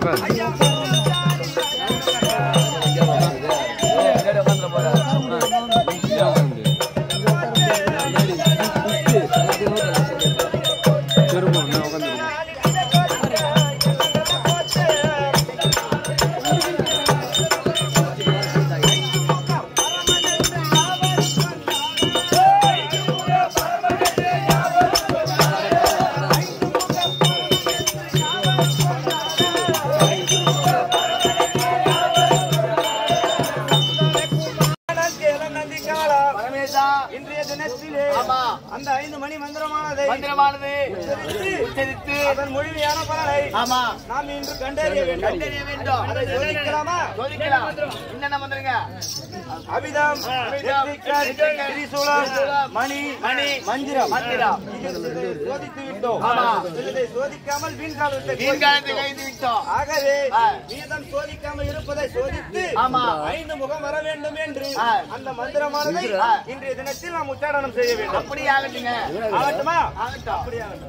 பரமேசா இன்றைய தினத்திலே ஆமா அந்த ஐந்து மணி மந்திரமானதை மந்திரமானது உச்சரித்து, உச்சரித்து அதன் முழுமையான பலனை ஆமா நாம் இன்று கண்டறிய வேண்டும் கண்டறிய வேண்டும் அதை சோதிக்கலாமா சோதிக்கலாம் என்னென்ன மந்திரங்க அபிதம் அபிதம், நெற்றிக்கண், நெற்றிக்கண், திரிசூலம், திரிசூலம், மணி மணி, மந்திரம் மந்திரம். இதை சோதித்து விட்டோம் ஆமா. இதை சோதிக்காமல் வீண் காலத்தை வீண் காலத்தை கைது விட்டோம் ஆகவே ஆ. மீதம் சோதிக்காமல் இருப்பதை சோதித்து ஆமா. ஐந்து முகம் வர வேண்டும் என்று ஆ. அந்த மந்திரமானதை ஆ. இன்றைய தினத்தில் நாம் உச்சாரணம் செய்ய வேண்டும் அப்படி ஆகட்டுங்க ஆகட்டுமா ஆகட்டும் அப்படி ஆகட்டும்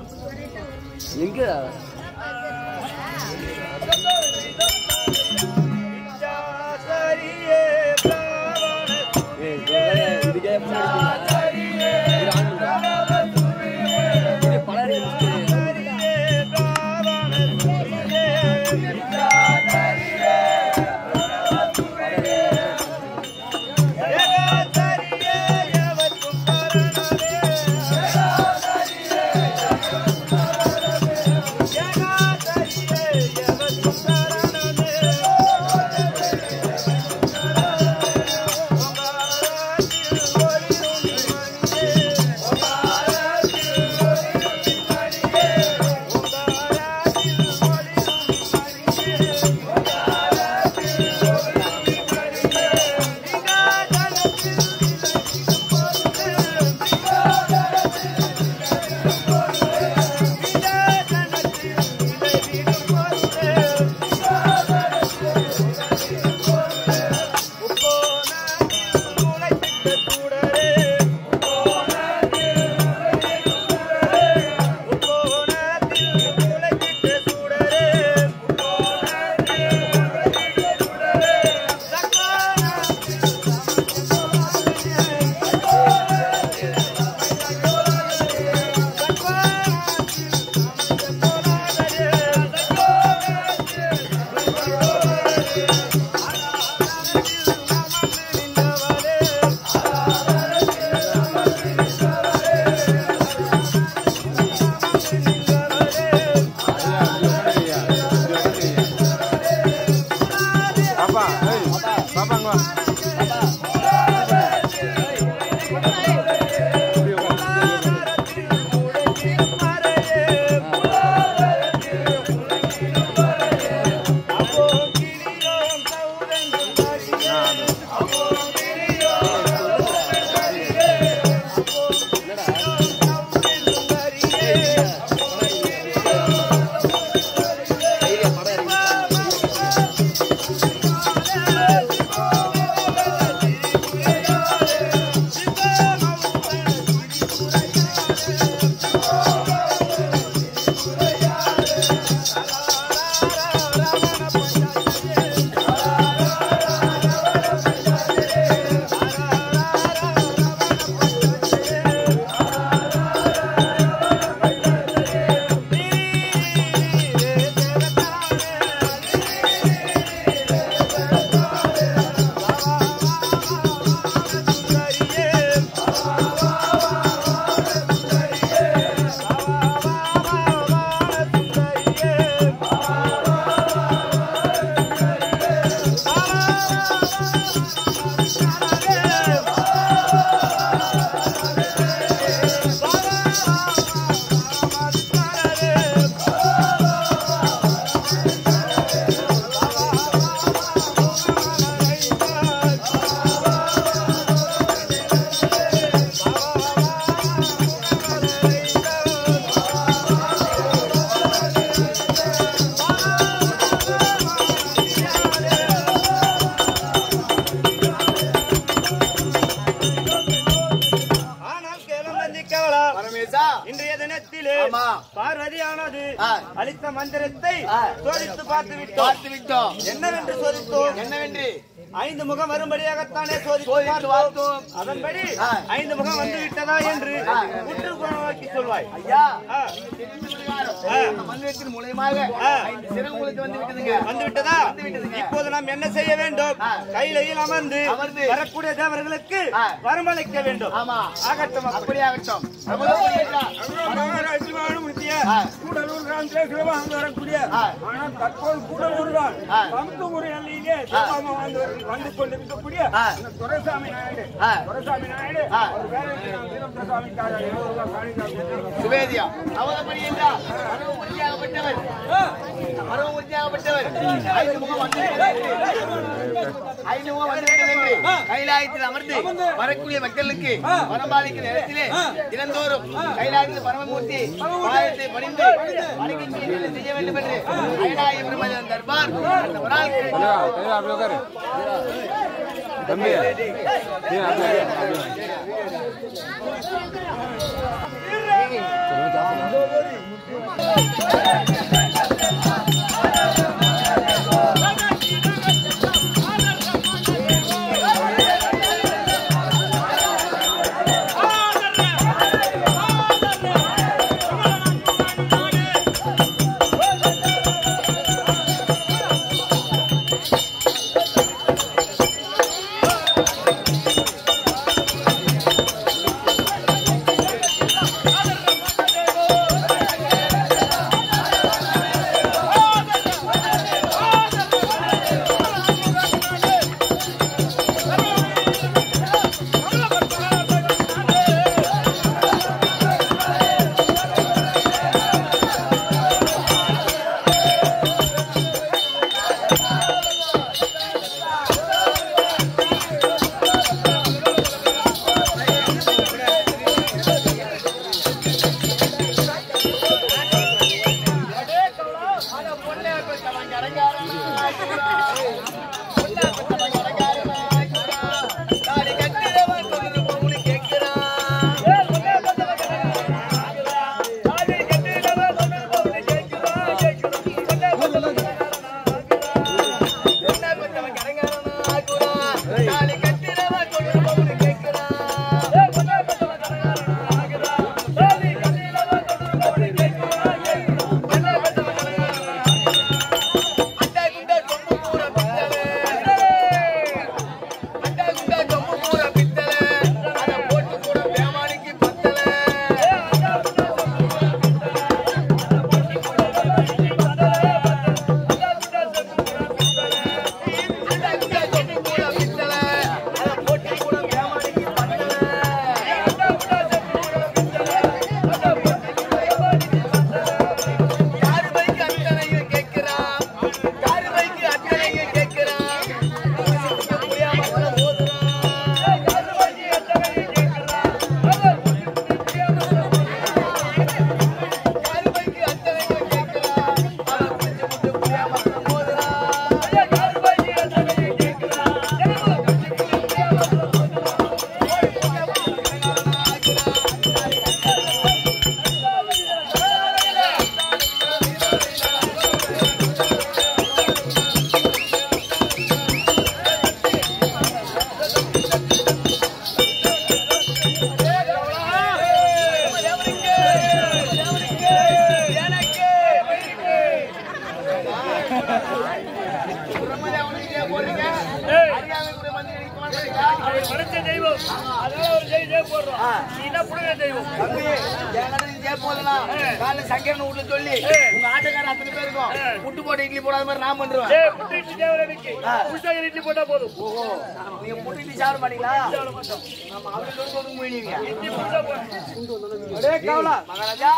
விச்சாசரியே பிராவண சரியே பிராவண ஏகாசரியே யவத்தும் சரணமே ஏகாசரியே யவத்தும் சரணமே காலத்திலே ஆமா. பார்வதியானது ஆ. அளித்த மந்திரத்தை ஆ. சோதித்து பார்த்து விட்டோம் பார்த்து விட்டோம் என்னவென்று சோதித்தோம் என்னவென்று ஐந்து முகம் வரும்படியாகத்தானே சோதித்து சோதித்து பார்த்தோம் பார்த்தோம். அதன்படி ஆ. ஐந்து முகம் வந்து விட்டதா என்று ஆ. உற்று நோக்கி சொல்வாய் ஐயா ஆ. தெரிந்து பிரகாரம் ஆ. இந்த மந்திரத்தின் மூலியமாக ஆ. ஐந்து சிறகு உங்களுக்கு வந்து விட்டதுங்க வந்து விட்டதா வந்து விட்டதுங்க. இப்போது நாம் என்ன செய்ய வேண்டும் ஆ. கையிலையில் அமர்ந்து அமர்ந்து வரக்கூடிய தேவர்களுக்கு ஆ. வரமளிக்க வேண்டும் ஆமா ஆகட்டும் அப்படி. அப்படி ஆகட்டும் பிரபலம் புரியுதா? ஆ. கூடலூர் தான் சிவபாகம் வரக்கூடிய ஆ. ஆனால் தற்போது கூடலூர் தான் ஆ. சமத்துவமுறை எல்லையிலே சிவபாகம் வந்து வந்து கொண்டிருக்கக்கூடிய ஆ. இந்த துரைசாமி நாயுடு ஆ. துரைசாமி நாயுடு ஆ. அவர் வேலைக்கு நாம் வீரபிரசாமிக்காக இருபது ரூபாய் காணிக்கை சுவேதியா அவதப்படி என்றால் மரபு உறுதியாகப்பட்டவர் மரபு உறுதியாகப்பட்டவர் ஐந்து முகம் வந்து ஐந்து முகம் வந்து விட்டது என்று கைலாயத்தில் அமர்ந்து வரக்கூடிய மக்களுக்கு வரம்பாளிக்கும் நேரத்திலே தினந்தோறும் கைலாயத்தில் பரமமூர்த்தி பாயத்தை பணிந்து வணங்கி செய்ய செய்ய வேண்டும் என்று கைலாய பிரம்மதன் தர்பார் அந்த ஒரு நாள் கிடைத்தது. வளர்ச்ச தெய்வம் அதனால ஒரு செய்தி செய்ய போடுறோம் நீ என்ன புடுங்க தெய்வம் தம்பி, என்கிட்ட நீ கேட்க போதெல்லாம், காலைல சங்கரன் வீட்டுல சொல்லி, உங்க ஆட்டக்காரர் அத்தனை பேருக்கும் புட்டு போட்டு இட்லி போடாத மாதிரி நான் பண்ணுவேன். ஏய் புட்டு இட்லி தேவரனுக்கு புஷ்டாக இட்லி போட்டா போதும் ஓஹோ, நீங்க புட்டு இட்லி சாப்பிட மாட்டீங்களா? ஆமா, அவருக்கு ஒரு கொடுக்க முடியலீங்க. இட்லி புட்டா போதும் அடே கவலா, மகாராஜா,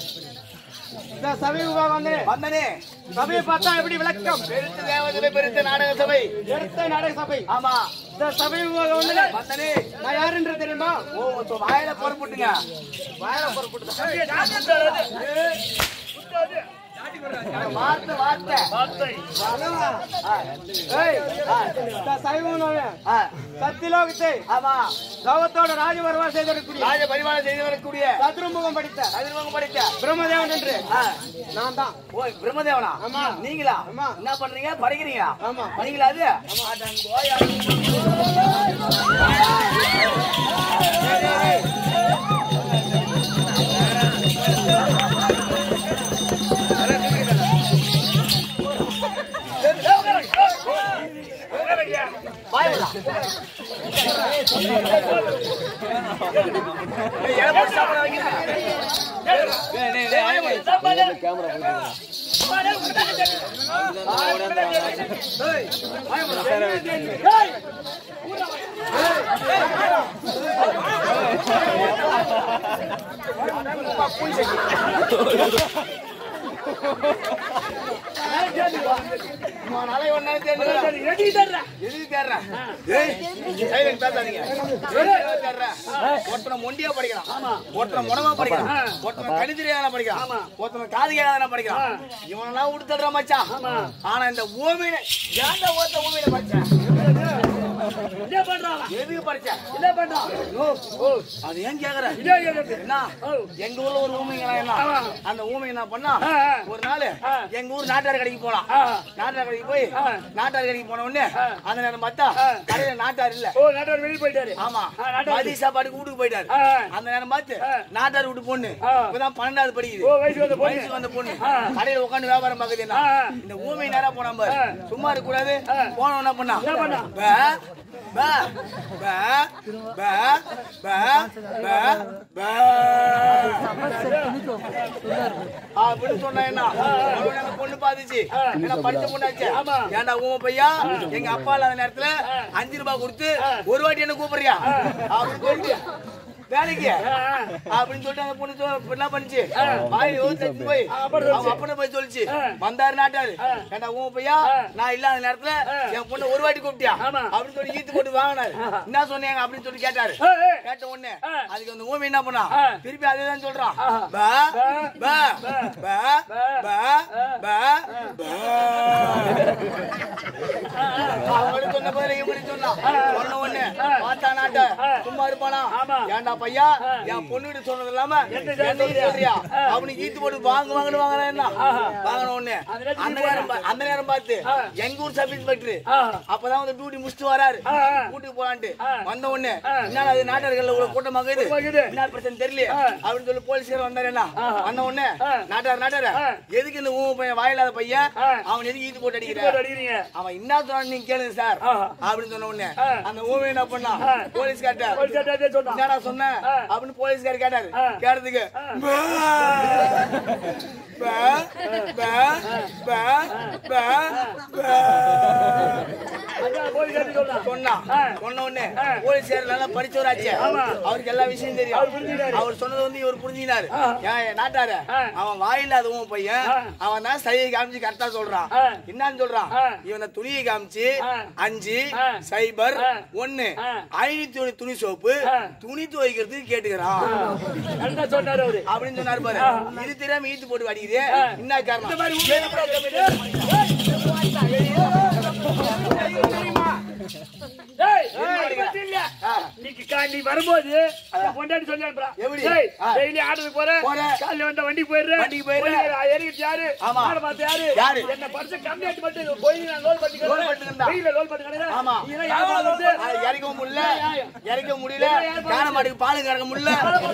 இந்த சபை விவாகம் வந்தனே. வந்தனே. சபையை பார்த்தா எப்படி விளக்கம் பெருத்த தேவசபை பெருத்த நாடக சபை பெருத்த நாடக சபை ஆமா இந்த சபை விவாகம் வந்தனே. வந்தனே நான் யாருன்ற தெரியுமா ஓ இப்ப வாயில பொறுப்புட்டுங்க வாயில பொறுப்புட்டு புட்டாது வார்த்தை வார்த்தை வார்த்தை ஏய், த- சைவனோவே, ஆ, சத்தியலோகத்தை ஆமா தவத்தோட ராஜபரமா செய்திருக்கூடிய ராஜ பரிமாணம் செய்து வரக்கூடிய சதுரமுகம் படித்த கதிர்வங்க படித்த பிரம்மதேவன் என்று ஆ, நான் தான் ஓ பிரம்மதேவனா ஆமா. நீங்களா ஆமா. என்ன பண்றீங்க படிக்கிறீங்க ஆமா. படிங்களா அது அடங்கோயா. வாய் விடா. ஏய், இலை போட்டு சாப்பிட வைக்கிறீங்க. டேய், டேய், டேய், வாய் மூடு. உன் நாளை ஒண்ணு தேர்ந்தெடுக்கிறேன். ரெடி தர்ற எதுக்கு தேடுற? ஏய், silent பேசாதீங்க. எதுக்கு தேடுற? ஒருத்தனை மொண்டியா படிக்கிறான் ஒருத்தனை முடமா படிக்கிறான் ஒருத்தனை கணிதிரியான படிக்கிறான் ஒருத்தனை காது கேட்காதன படிக்கிறான் இவனெல்லாம் விட்டு மச்சான் ஆனா இந்த ஓமியில ஏன்டா ஒருத்த ஓமியில படிச்சேன் என்ன பண்றான் எதுக்கு படிச்சேன் என்ன பண்றான் அது ஏன் கேக்குற இதே கேக்குது. என்ன எங்க ஊர்ல ஒரு ஊமைங்க என்ன அந்த ஊமை என்ன பண்ணா ஆ, ஆ. ஒரு நாள் ஆ. எங்க ஊர் நாட்டார் கடைக்கு போலாம் ஆ. நாட்டார் கடைக்கு போய் ஆ. நாட்டார் கடைக்கு போன உடனே அந்த நேரம் பார்த்தா ஆ. கடையில நாட்டார் இல்ல ஓ நாட்டார் வெளியே போயிட்டாரு ஆமா ஆ, நாட்டார் மதிய சாப்பாடுக்கு வீட்டுக்கு போயிட்டாரு ஆ, ஆ. அந்த நேரம் பார்த்து ஆ. நாட்டார் வீட்டு பொண்ணு ஆ. இப்பதான் பன்னெண்டாவது ஓ படிக்குது வயசு வந்த பொண்ணு வயசுக்கு வந்த பொண்ணு ஆ. கடையில உட்காந்து வியாபாரம் பாக்குது என்ன ஆ, ஆ. இந்த ஊமை நேரா போனா பாரு ஆ. சும்மா இருக்க கூடாது ஆ. போன என்ன பண்ணா என்ன பண்ணா? பே, பே, பே, பே, பே, பே, பே. அப்படின்னு சொன்னா என்ன அவன் அந்த பொண்ணு பாத்துச்சு என்ன படிச்ச பொண்ணாச்சு ஆமா. ஏன்டா ஊமை பையா எங்க அப்பா இல்லாத நேரத்துல அஞ்சு ரூபாய் கொடுத்து ஒரு வாட்டி என்ன கூப்பிடுறியா அப்படின்னு சொல்லிட்டு வேலைக்கு அப்படின்னு சொல்லிட்டு அந்த பொண்ணு சொ- என்ன பண்ணுச்சு வாயில் யோசிச்சு போய் அவங்க அப்பனை போய் சொல்லிச்சு வந்தாரு நாட்டாரு ஏன்டா உன் பையா நான் இல்லாத நேரத்துல என் பொண்ணு ஒரு வாட்டி கூப்பிட்டியா ஆமா. அப்படின்னு சொல்லி ஈத்து போட்டு வாங்கினாரு என்ன சொன்னீங்க அப்படின்னு சொல்லி கேட்டாரு ஏய், ஏய். கேட்ட உடனே அதுக்கு அந்த ஊமை என்ன பண்ணா ஆ. திருப்பி அதே தான் சொல்றான் பா பா பா பா பா அவரு சொன்ன பதில இப்படி சொன்னான் சொன்ன உடனே பார்த்தா நாட்ட சும்மா இருப்பானா ஆமா. ஏன்டா பையா என் பொண்ணு சொன்னது இல்லாம என்னையும் சொல்றியா அவனுக்கு ஈத்து போட்டு வாங்க வாங்கன்னு வாங்கினா என்ன வாங்கின உடனே அந்த நேரம் பா- அந்த நேரம் பார்த்து எங்க ஊர் சப் இன்ஸ்பெக்டர் அப்பதான் வந்து டியூட்டி முடிச்சுட்டு வராரு வீட்டுக்கு போலான்ட்டு வந்த உடனே என்ன அது நாட்டார்கள் இவ்வளவு கூட்டமாக இது கூட்டமாகுது. என்ன பிரச்சனை தெரியல அப்படின்னு சொல்லி போலீஸ்கார் வந்தாரு என்ன வந்த உடனே நாட்டார் நாட்டார எதுக்கு இந்த ஊமை பையன் வாயில்லாத பையன் அவன் எதுக்கு ஈத்து போட்டு அடிக்கிற போட்டு அடிக்கிறீங்க அவன் என்ன சொன்னான்னு நீங்க கேளுங்க சார் அப்படின்னு சொன்ன உடனே அந்த ஊமை என்ன பண்ணா போலீஸ்கார்ட்ட ஒரு சட்டை சொன்னான் என்னடா சொன்ன அப்படின்னு போலீஸ்கார் கேட்டாரு கேட்டதுக்கு பா, பா, பா, பா, பா, பா. அதான் போய் கட்டி சொன்னான் சொன்னான் சொன்ன உடனே போலீஸ்கார் நல்லா படிச்சவராச்சே அவருக்கு எல்லா விஷயம் தெரியும் அவர் சொன்னது வந்து இவர் புரிஞ்சுக்கினாரு ஏன் நாட்டாரு அவன் வாயில்லாத உன் பையன் அவன் தான் சரியை காமிச்சு கரெக்டா சொல்றான் என்னன்னு சொல்றான் இவன் இந்த துணியை காமிச்சு அஞ்சு சைபர் ஒண்ணு ஐநூத்தி ஒண்ணு துணி சோப்பு துணி துவைக்கிறதுக்கு கேட்டுக்கிறான் கரெக்டா சொன்னாரு அவரு அப்படின்னு சொன்னாரு பாரு இது தெரியாம ஈத்து போட்டு அடிக்குது என்ன காரணம் டேய், இது மட்டும் இல்ல. இன்னைக்கு கா- நீ வரும்போது என் பொண்டாட்டி சொல்லி அனுப்புறா. எப்படி? டேய், ஆ. டெய்லி ஆட்டோக்கு போறேன். போறேன். காலையில வந்தா வண்டிக்கு போயிடுறேன். வண்டிக்கு போயிடுறேன். போய் இறங்கிட்டு யாரு? ஆமா. ஆளை பார்த்து யாரு? யாரு? என்னை படிச்ச கம்மியாட்டு மட்டும் போய் நான் லோல் பண்ணி லோல் பண்ணிட்டு இருந்தா. வெயில்ல லோல் பண்ணி கிடக்குறேன். ஆமா. நீ எல்லாம் வியாபாரம் வந்து அதை இறக்க முடியல இறக்க முடியல காண மாட்டுக்கு பால் கறக்க முடியல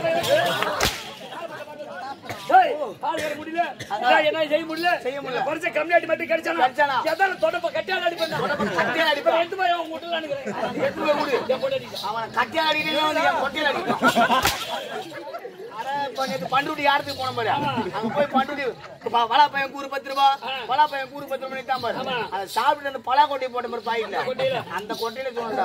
டேய், பால் கறக்க முடியல. இதான் என்ன செய்ய முடியல? செய்ய முடியல. என்னை படிச்ச கம்மியாட்டு மட்டும் கிடைச்சானா? கிடைச்சானா? எதால தொடப்ப கட்டியால அடிப்பேன் நான். கட்டியால அடிப்பேன். எடுத்து போய் அவன் வீட்டுல அனுப்புறேன். எடுத்து போய் கொடு. என் பொண்டாட்டி. அவனை கட்டியா அடிக்கிறீங்க வந்து என் கொட்டையில அடிப்பான் அட, இப்ப நேத்து பண்ருட்டி யாரத்துக்கு போன பாரு அங்க போய் பண்ருட்டி ப- பலா பையன் கூறு பத்து ரூபா பலா பையன் கூறு பத்து ரூபாய் தான் பாரு அதை சாப்பிட்டு அந்த பலா கொட்டையை போட்ட மாதிரி பாயில அந்த கொட்டையில சொன்னடா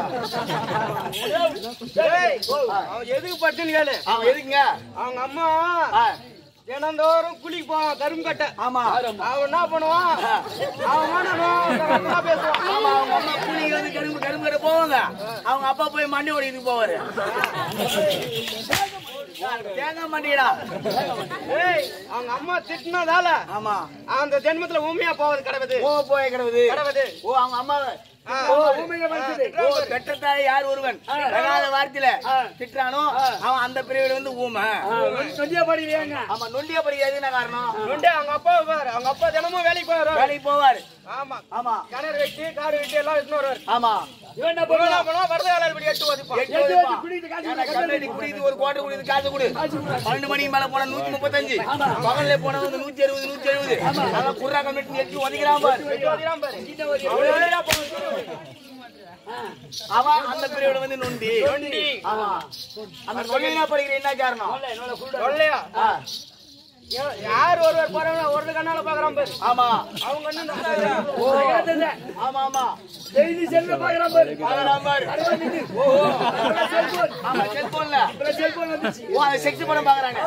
ஏய், அவன் எதுக்கு பட்டுன்னு கேளு அவன் எதுக்குங்க அவங்க அம்மா ஆ, தினந்தோறும் குளிக்கு போவான் கரும்பு கட்ட ஆமா அவன் என்ன பண்ணுவான் அவன் வேணா பேசுவான் ஆமா அவங்க அம்மா கூலிக்கு வந்து கரும்பு கரும்பு கடை போவாங்க அவங்க அப்பா போய் மண்டி ஓடிட்டு போவாரு தேங்காய் மாட்டீங்களா ஏய் அவங்க அம்மா திட்டினதால ஆமா அந்த ஜென்மத்துல உண்மையா போவது கிடவுது ஓ போய் கிடவுது கிடவுது ஓ அவங்க அம்மாவை ஓ, ஓ பெற்ற தாய் யார் ஒருவன் தகாத வார்த்தையில திட்டுறானோ அவன் அந்த பிரிவில் வந்து ஊமை ஆமா நொண்டிய படிக்கிறது என்ன காரணம் நொண்டி அவங்க அப்பா பாரு அவங்க அப்பா தினமும் வேலைக்கு போவாரு வேலைக்கு போவார் ஆமா ஆமா கிணறு வெட்டி காடு வெட்டி எல்லாம் எடுத்துன்னு வருவாரு ஆமா இவன் என்ன பண்ணுவான் வரத வேலை இப்படி எட்டு ஒதுப்பான் எட்டு வருஷமா. ஏன்னா கண்ணாடி குடிக்குது, ஒரு கோட்டை குடிக்குது, காசு கொடு. பன்னெண்டு மணிக்கு மேல போனா நூத்தி முப்பத்தஞ்சு. பகல்ல போனா வந்து நூத்தி அறுபது, நூத்தி எழுபது. அதான் குர்ரா கமிட்டி எட்டி ஒதுக்கிறான் பாரு. ஒதுக்கிறான் பாரு. அவனே போவான். அவன் அந்த பிரிவுல வந்து நொண்டி ஆமா. அந்த நொண்டினா படிக்கிற என்ன காரணம் சொல்லையா ஆ, யா- யார் ஒருவர் போறவங்க ஒரு கண்ணால பாக்குறான் பாரு ஆமா அவங்க இன்னும் நல்லா ஓ ஆமா ஆமா பார்க்கறான் பாரு. ஓ, ஓ. ஆமா, செல்போன்ல. ஓ, அதை செக்ஸ் படம் பாக்குறாங்க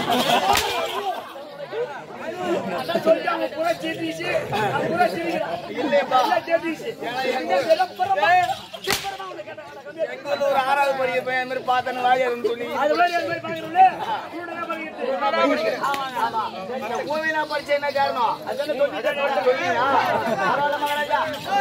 இல்லையப்பா ஏன்னா எங்க எங்க ஊர்ல ஒரு ஆறாவது படிக்க பையன் இந்த மாதிரி பார்த்தேன்னு வாய் அதுன்னு சொல்லி ஆமா. இந்த கோவிலா படிச்ச என்ன காரணம் சொல்லியா? பரவாயில்ல மகாராஜா.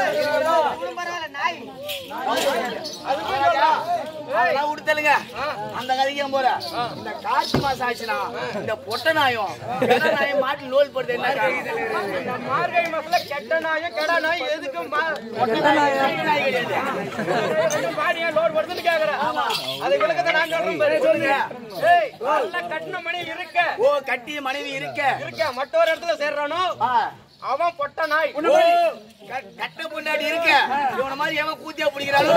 மகாராஜா, அதெல்லாம் விடுத்தலுங்க. அந்த கதைக்கு ஏன் போற? இந்த கார்த்தி மாசம் ஆச்சுன்னா, இந்த பொட்டை நாயும், வெள்ளை நாயும் மாட்டி லோல் போடுறது என்ன காரணம்? இந்த மார்கழி மாசத்துல கெட்ட நாயும் கெடா நாய் எதுக்கு மா- பொட்டை நாய், நல்ல நாய் கிடையாது. எதுக்கு மாடியா லோட் வருதுன்னு கேக்குறேன் அது விளக்கத்தை நான் சொல்றேன் பாரு. சொல்லுங்க. ஏய் நல்ல கட்டின மணி இருக்க ஓ கட்டிய மனைவி இருக்க இருக்க மற்றொரு இடத்துல சேர்றானோ ஆ. அவன் பொட்ட நாய் ஓ, க- கட்ட பொண்டாடி இருக்க இவன மாதிரி எவன் கூத்தியா பிடிக்கிறாளோ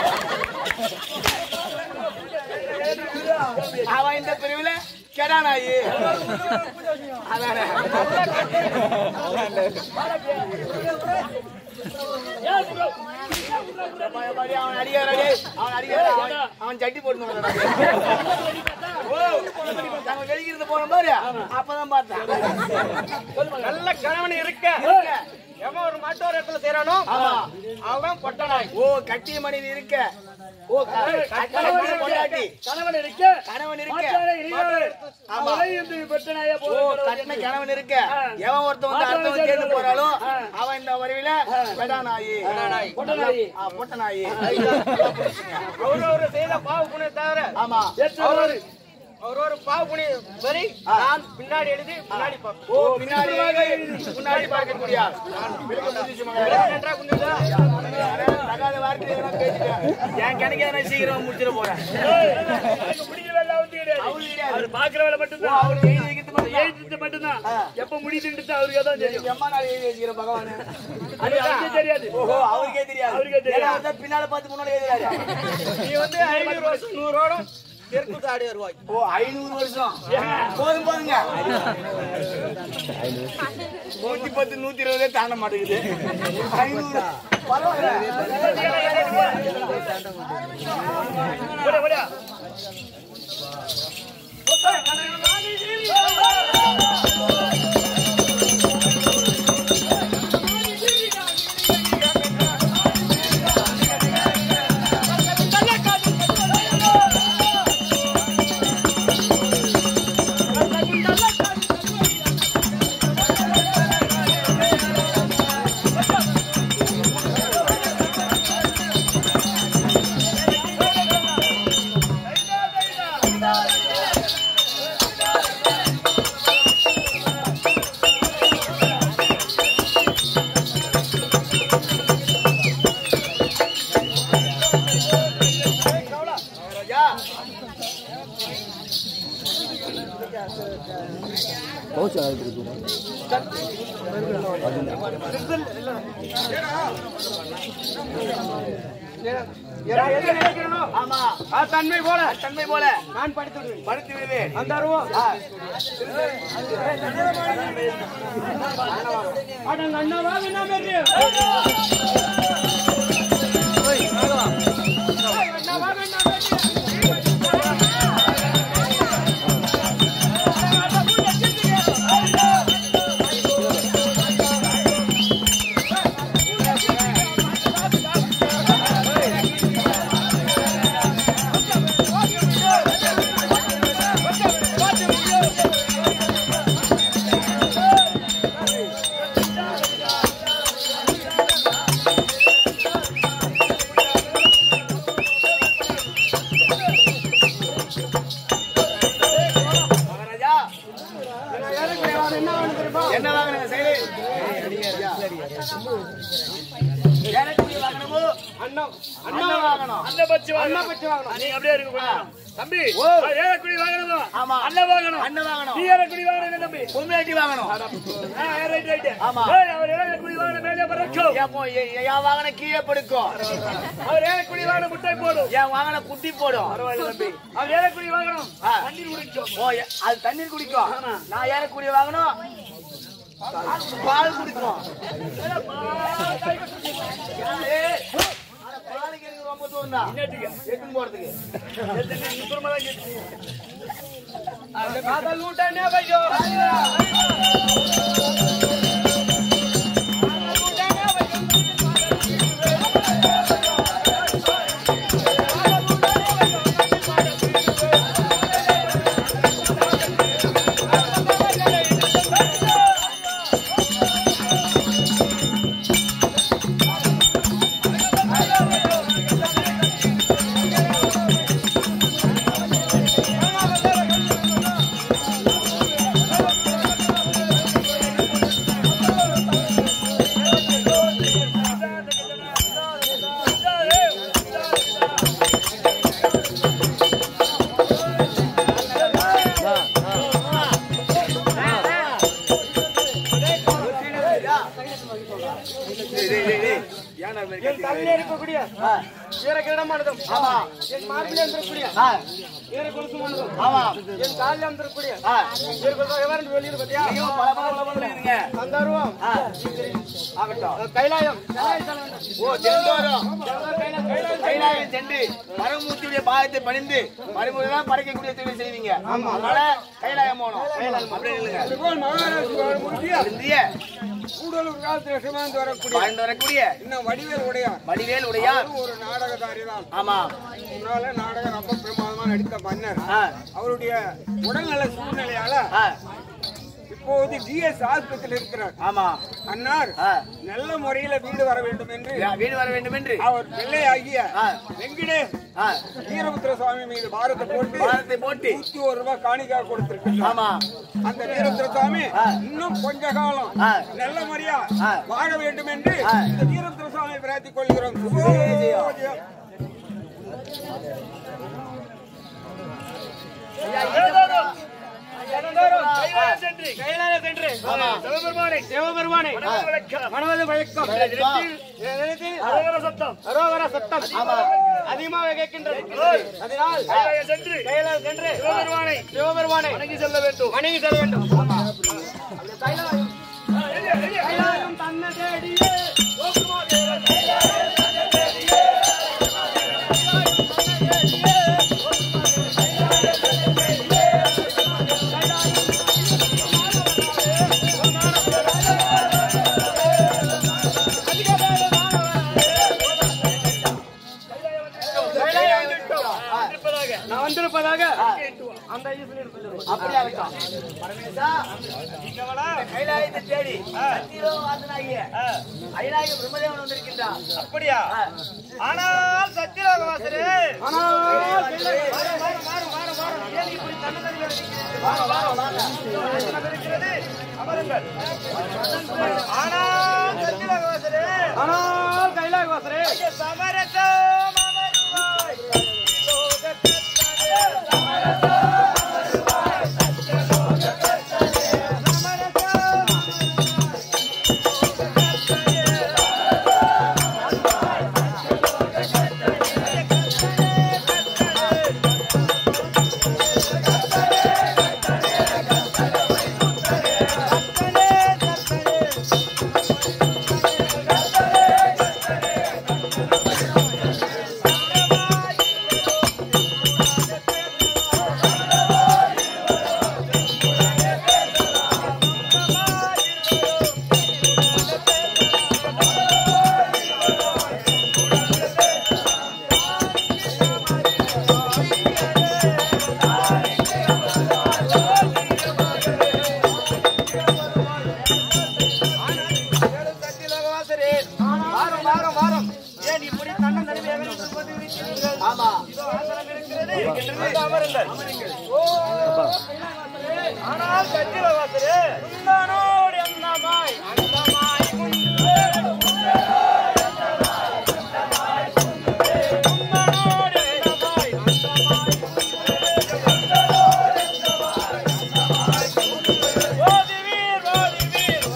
அவன் இந்த பிரிவுல கெடா நாயி அதானே அவன் அடிக்காரா டேய். அவன் அடிக்காரா அவன் அவன் சட்டி போட்டு ஓ நம்ம வெளிக்கிறது போன பாரு அப்பதான் பார்த்தேன் நல்ல கணவன் இருக்க இருக்க. எவன் ஒரு மற்றொரு இடத்துல சேர்றானோ ஆமா அவன் பொட்ட நாய் ஓ கட்டிய மனைவி இருக்க ஓ க- கட்டிய பொண்டாட்டி கணவன் இருக்க கணவன் இருக்க மாற்றான இளைஞர் ஆமா அவரை இந்த பிரச்சனையா ஓ கட்டின கணவன் இருக்க எவன் ஒருத்தன் வந்து அடுத்தவன் தேர்ந்து போறாளோ அவன் இந்த வரிவில பெடா நாயி பொட்டநாயி. ஆ, பொட்ட நாயி அவரு ஒரு செய்த பாவ புண்ணியம் தவிர ஆமா அவர் ஒரு அவர் ஒரு பாவ புண்ணியம் சரி நான் பின்னாடி எழுதி பின்னாடி பார்ப்பேன் ஓ பின்னாடி முன்னாடி பார்க்கக்கூடிய ஆள். விளக்க புரிஞ்சுச்சு மகளே. நன்றா குந்துதா தகாத வார்த்தை எதனா பேசிட்டேன். என் கணக்கு எதனா சீக்கிரம் முடிச்சிட போறேன் முடிக்கிற வேலை அவருக்கு கிடையாது. அவரு கிடையாது. அவர் பாக்குற வேலை ஓ, மட்டும்தான் அவரு எழுதி வைக்கிறது மட்டும் தான். எழுதிட்டு மட்டும்தான் எப்ப முடிச்சுட்டு அவருக்கு தான் தெரியும் எம்மா நாள் எழுதி வச்சுக்கிற பகவானே. அது அவருக்கே தெரியாது ஓஹோ அவருக்கே தெரியாது அவருக்கே தெரியாது. ஏன்னா அவர்தான் பின்னால பார்த்து முன்னாடி எழுதுறாரு நீ வந்து ஐநூறு வருஷம் நூறோடும் தெற்கு தாடி வருவாய் ஓ ஐநூறு வருஷம் போதும் போதுங்க நூத்தி பத்து நூத்தி இருபதே தாண்ட மாட்டேங்குது ஐநூறு பரவாயில்ல விட, விட. ஐயா ஆமா ஆ, தன்மை போல தன்மை போல நான் படித்து விடுவேன் படுத்து விடுவேன் அந்த அருவம் அடங்க அண்ணாவாக என்ன பெரிய ஆ என்ன வாகனம் செயலு ஏறக்கூடிய வாகனமோ அண்ணம் அண்ணா வாகனம் அன்னபட்சி அண்ணா வாங்கணும் பற்றி வாங்கணும் நீ அப்படியே இருக்க கொஞ்சம் தம்பி ஓ. அது ஏறக்குடி வாங்கணும் ஆமா. அண்ண வாங்கணும் அண்ணா வாகனம் நீ ஏறக்குடி வாங்கணும் தம்பி பொம்மையாட்டி வாகனம் ஆ, ரைட், ரைட். ஆமா. ஏய், அவர் ஏறக்குடி வாங்கணும் மேலே பறக்கும் ஏன் போ- ஏ- என் வாகனம் கீழே படுக்கும் அவர் ஏறக்குடி வாங்கணும் முட்டை போடும் என் வாகனம் குட்டி போடும் பரவாயில்ல தம்பி அவர் ஏறக்குடி வாங்கணும் ஆ. தண்ணீர் குடிக்கும் ஓ ஏ- அது தண்ணீர் குடிக்கும் நான் ஏறக்கூடிய வாகனம் பால் குடிக்கும் ஏய், அட, பாலுக்கு எனக்கு ரொம்ப தூரம் தான் எடுத்துன்னு போறதுக்கு அந்த காதல் லூட்டானே பையோ என் தலையில இருக்கக்கூடிய வீர கிரீடமானதும் ஆமா என் மார்பிலே இருக்கக்கூடிய ஆ, வீர கொலுசுமானதும் ஆமா என் காலில் இருக்கக்கூடிய ஆ, வீர கொலுசு எவ்வாறு வெளியிட பத்தியா நீங்களும் பல பல பல பல இருக்கீங்க. சந்தாருவம் ஆ, ஆகட்டும் கைலாயம் ஓ தினந்தோறும் கைலாயம் சென்று பரமூர்த்தியுடைய பாதத்தை பணிந்து மறுமுறைதான் படைக்கக்கூடிய தொழில் செய்வீங்க அதனால கைலாயம் போகணும் அப்படியே நில்லுங்க. இந்திய கூடலூர் காலத்தில் சுமந்து வரக்கூடிய வாழ்ந்து வரக்கூடிய இன்னும் வடிவேல் உடையார் வடிவேல் உடையார் அவரும் ஒரு நாடகதாரி தான் ஆமா முன்னால நாடகம் ரொம்ப பிரமாதமா நடித்த மன்னர் ஆ, அவருடைய உடல்நல சூழ்நிலையால ஆ, இப்போது ஜிஎஸ் ஆஸ்பத்திரியில் இருக்கிறார் ஆமா அன்னார் ஆ, நல்ல முறையில வீடு வர வேண்டும் என்று வீடு வர வேண்டும் என்று அவர் பிள்ளையாகிய ஆ, வெங்கடேஷ் ஆ, வீரபுத்திர சுவாமி மீது பாரத்தை போட்டு பாரத்தை போட்டு நூத்தி ஒரு ரூபாய் காணிக்கா கொடுத்திருக்கிறார் ஆமா அந்த வீரபுத்திர சுவாமி ஆ. இன்னும் கொஞ்ச காலம் ஆ. நல்ல முறையா ஆ. வாழ வேண்டும் என்று ஆ. இந்த வீரபுத்திர சுவாமி பிரார்த்திக் கொள்கிறோம் ஜெயம். ஜெயம். கைலாயம் சென்று கைலாய சென்று ஆமா. சிவபெருமானை சிவபெருமானை மனதில் வணக்கம். மனது வழக்கம் வணக்கம். நிலத்தில் அரோகர சத்தம் அரோகர சத்தம் ஆமா. அதிகமாக கேட்கின்றது அதனால் கைலாயம் சென்று கைலாய சென்று சிவபெருமானை சிவபெருமானை வணங்கி செல்ல வேண்டும் வணங்கி செல்ல வேண்டும் கைலாயம் ஆ, எளிய, எளிய. கைலாயம் தன்னை தேடியே கைலாயம் வந்துவிட்டோம். இருப்பதாக நான் வந்திருப்பதாக அந்த ஈஸ்வரன் சொல்லுவார். அப்படியே ஆகட்டும் பரமேசா கைலாயத்தை தேடி சத்தியலோகவாசனாகிய ஐநாயக பிரம்மதேவன் வந்திருக்கின்றான் அப்படியா ஆ, ஆனால் சத்தியலோகவாசரே ஆனால் கைலாயம் வாங்க வாங்க வாங்க இருக்கிறது அமருங்கள் ஆனால் சத்தியலோகவாசரே ஆனால் கைலாய வாசரே சமரசம் அமருவாய் சத்தியலோகவாசரே வாரம் வாரம் வாரம் ஏன் இப்படி தன்னம் தனிமையாக நின்று கொண்டு இருக்கிறீர்கள் ஆமா இதோ ஆசனம் இருக்கிறது வந்து அமருங்கள் ஓ கைலாய வாசரே ஆனால் சத்தியவாசரே உன்னோடு அந்தமாய் அந்தமாய் உன்னோடு அந்தமாய் அந்தமாய் ஓதிவீர் ஓதிவீர்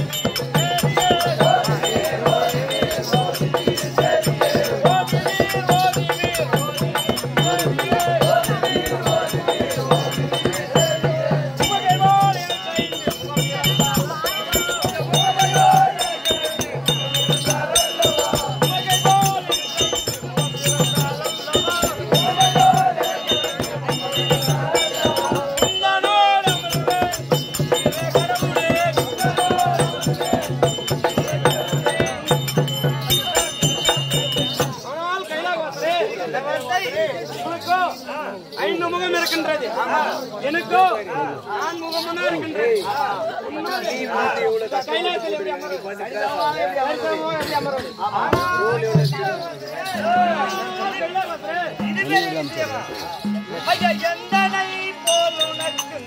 ஆனால் கைலாகவாசரே, இந்த வார்த்தை உனக்கோ ஐந்து முகம் இருக்கின்றது எனக்கோ நான் முகமனா இருக்கின்றது கைலாசத்தில் எப்படி அமர்வது? கைலாசமாக எப்படி அமர்வது? ஆனால் கைலாகவாசரே, இதுவே நிச்சயமா. ஐயா, எந்தனை போல் உனக்கு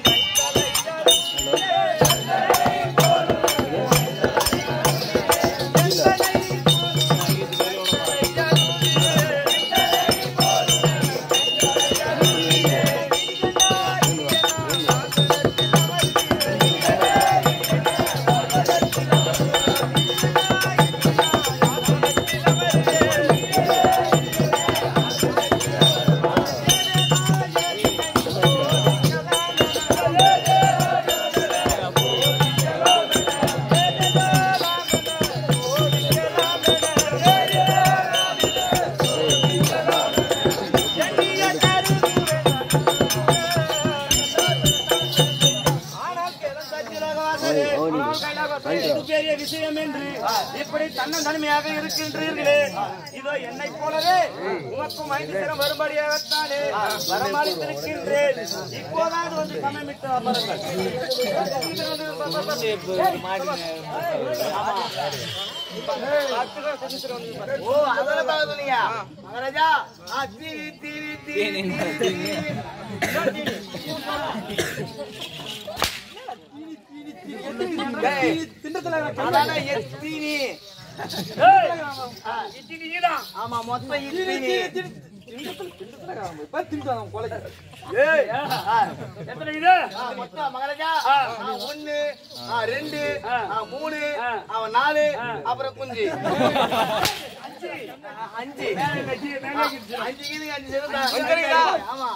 ஆனால் கைலாசத்திலே ஆனால் கைலாசத்திலே இது பெரிய விஷயம் என்று இப்படி தன்னன் தனிமையாக இருக்கின்றீர்களே இதோ என்னை போலவே உமக்கும் ஐந்து தினம் வரும்படியாகத்தானே வரமளித்திருக்கின்றேன் இப்போதான் வந்து கண்ணமிட்டு அமருங்கள் ஓ அதெல்லாம் பார்க்க சொன்னீங்க மகாராஜா ஆ, தீனி தீனி தீனி தீனி டேய், அதானே எத்தீனி ஆமா மொத்தம் இத்தீனி ஏய், ஆ, எத்தனை இது ஆ, மொத்தம் மகாராஜா ஆ, ஒண்ணு ஆ, ரெண்டு ஆ, மூணு ஆ, நாலு அப்புறம் குஞ்சு ஆ, அஞ்சு ஆ, அஞ்சு கீதுங்க, அஞ்சு செருந்தா. ஆமா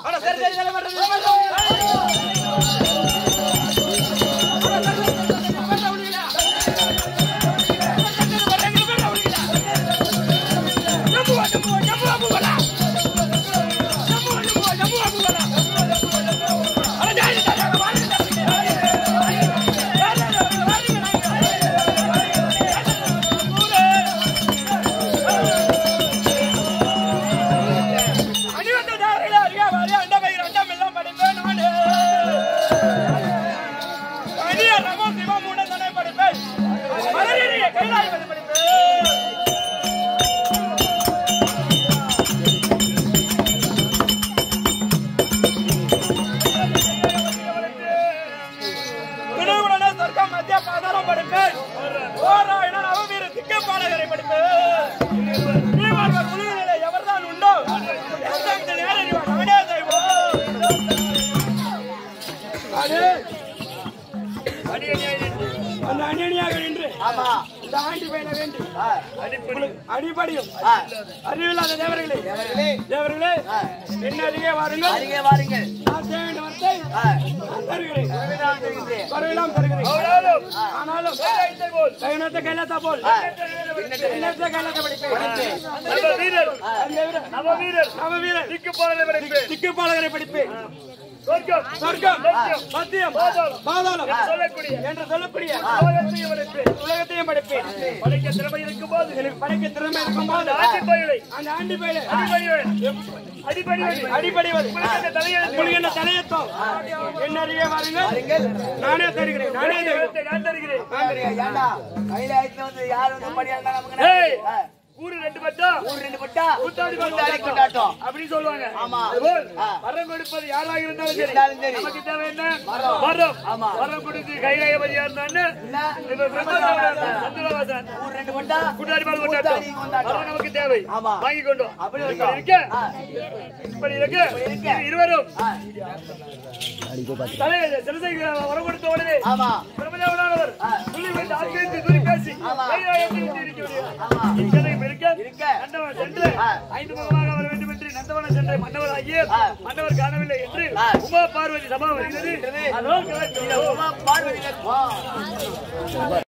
விடுவிடனே சொர்க்கம் மத்திய பாதாளம் படிப்பேன் ஓராயின நவவீர திக்கப்பாளகரை படிப்பேன் நீ ஒருவர் உலகிலே எவர்தான் உண்டோ எந்த நேரம் நீ நானே தெய்வம் அது அந்த அணியணியாக நின்று ஆமா இந்த ஆண்டி பயில வேண்டும் ஆ, அடிப்படையும் ஆ, அறிவில்லாத தேவர்களே தேவர்களே, தேவர்களே என்ன அருகே வாருங்கள் அருகே வாருங்கள் நான் செய்ய வேண்டிய வார்த்தை ஆ, நான் தருகிறேன் நான் தெரிவித்தேன். வரவேலாம் தருகிறேன் ஆனாலும் கைநத்த கைலாத்தா போல் ஆ, கைநத்த கைலாத்த படிப்பேன் நவ வீரர் அந்த வீரர் நவ வீரர் நவ வீரர் திக்கு பாடலை படிப்பேன் திக்குப்பாளகரை படிப்பேன் சொர்க்கம் சொர்க்கம் சத்தியம், சத்தியம் பாதாளம், பாதாளம் சொல்லக்கூடிய என்று சொல்லக்கூடிய உலகத்தையும் படிப்பேன் உலகத்தையும் படிப்பேன் படைக்க திறமை இருக்கும் போது எனக்கு படைக்க திறமை இருக்கும்போது ஆட்சி பயிலை அந்த ஆண்டி பயில அடிபடிவேன் அடிபடிவேன் அடிப்படைவது உங்களுக்கு தலையெழுத்து உங்களுக்கு என்ன தலையத்தம் என்ன அருகே வாருங்கள் நானே தருகிறேன் நானே தருகிறேன் நான் தருகிறேன் ஏண்டா, கைலாயத்துல வந்து யார் வந்து படியாண்டா நமக்கு ஏய், ஆ, ஊரு ரெண்டு பட்டம் ஊர் ரெண்டு பட்டா கூத்தாடி கூத்தாடி கொண்டாட்டம் அப்படின்னு சொல்லுவாங்க ஆமா. அதுபோல் ஆ. வரம் கொடுப்பது யாராக இருந்தாலும் சரி இருந்தாலும் சரி. நமக்கு தேவை என்ன வரம். வரம் ஆமா. வரம் கொடுத்து கைலாயபதியா இருந்தான்னு என்ன? இப்ப பிரம்மதேவன் சந்திரவாசன் ஊர் ரெண்டு பட்டா கூட்டாடி பால் கூத்தாடி கொண்டாட்டம் கொண்டாட்டம். வரம் நமக்கு தேவை ஆமா. வாங்கி கொண்டோம் அப்படி இப்படி இருக்கோம். இருக்க ஆ. இப்படி இருக்க இருக்க. இருவரும் ஆ. தலை சிறசை வரம் கொடுத்த உடனே ஆமா பிரம்மதேவனானவர் ஆ. துள்ளி வைத்து ஆக்கிரமித்து துணி பேசி ஆமா. கைலாயத்தை விட்டு இருக்கக்கூடிய ஆமா. இத்தனையும் இருக்க இருக்க. நந்தவன் சென்று ஆ. ஐந்து முகமாக வர வேண்டும் என்று நந்தவனம் சென்ற மன்னவர் ஆகிய ஆ. மன்னவர் காணவில்லை என்று ஆ. உமா பார்வதி சபா வருகிறது வருகிறது. அதோ கிளம்பி உமா பார்வதி